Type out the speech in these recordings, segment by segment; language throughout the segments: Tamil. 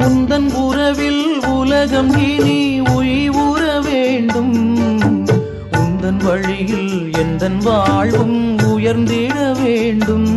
உந்தன் உறவில் உலகம் இனி உய்வுற வேண்டும் உந்தன் வழியில் எந்தன் வாழ்வும் உயர்ந்திட வேண்டும்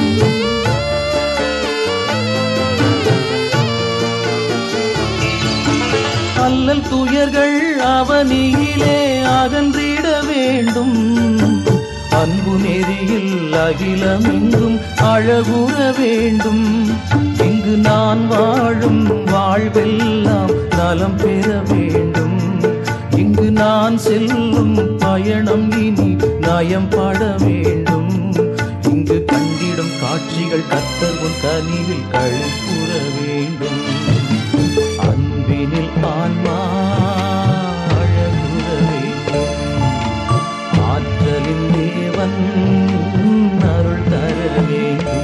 அல்லல் துயர்கள் அவனியிலே அகன்றிட வேண்டும் அன்பு நெறியில் அகிலமெங்கும் அழகுற வேண்டும் இங்கு நான் வாழும் வாழ்வெல்லாம் நலம் பெற வேண்டும் இங்கு நான் செல்லும் பயணம் இனி நயம் பட வேண்டும் இங்கு கண்டிடும் காட்சிகள் கத்தர் உன் கனிவில் கழிப்புற வேண்டும் அன்பினில் ஆன்மா அழகுற வேண்டும் ஆற்றலின் தேவன் அருள் தர வேண்டும்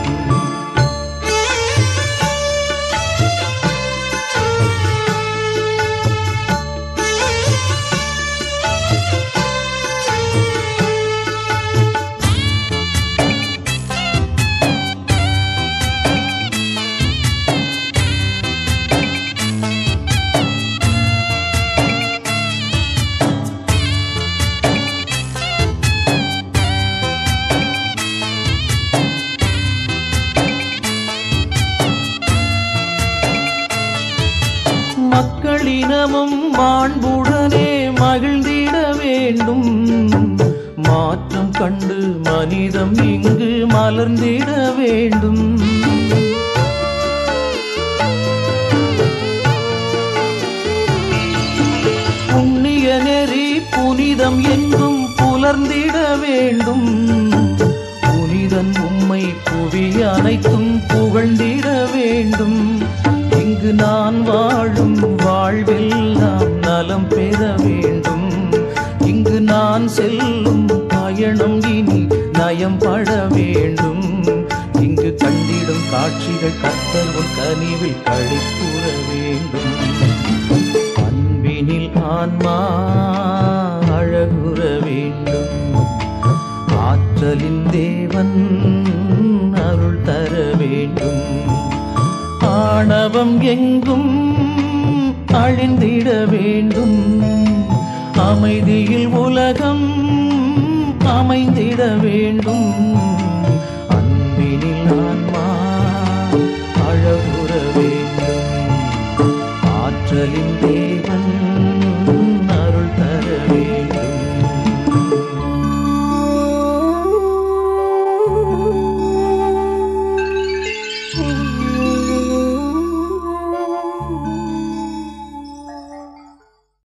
மக்களினமும் மாண்புடனே மகிழ்ந்திட வேண்டும் மாற்றம் கண்டு மனிதம் இங்கு மலர்ந்திட வேண்டும் புண்ணிய நெறி புனிதம் எங்கும் புலர்ந்திட வேண்டும் புனிதன் உம்மை புவி அனைத்தும் புகழ்ந்திட வேண்டும் இங்கு நான் வாழும் வாழ்வெல்லாம் நலம் பெற வேண்டும் இங்கு நான் செல்லும் பயணம் இனி நயம் பட வேண்டும் இங்கு கண்டிடும் காட்சிகள் கத்தர் உன் கனிவில் கழிப்புற வேண்டும் அன்பினில் ஆன்மா அழகுற வேண்டும் ஆற்றலின் தேவன் அருள் தர வேண்டும் ஆணவம் எங்கும் அழிந்திட வேண்டும் அமைதியில் உலகம் அமைந்திட வேண்டும்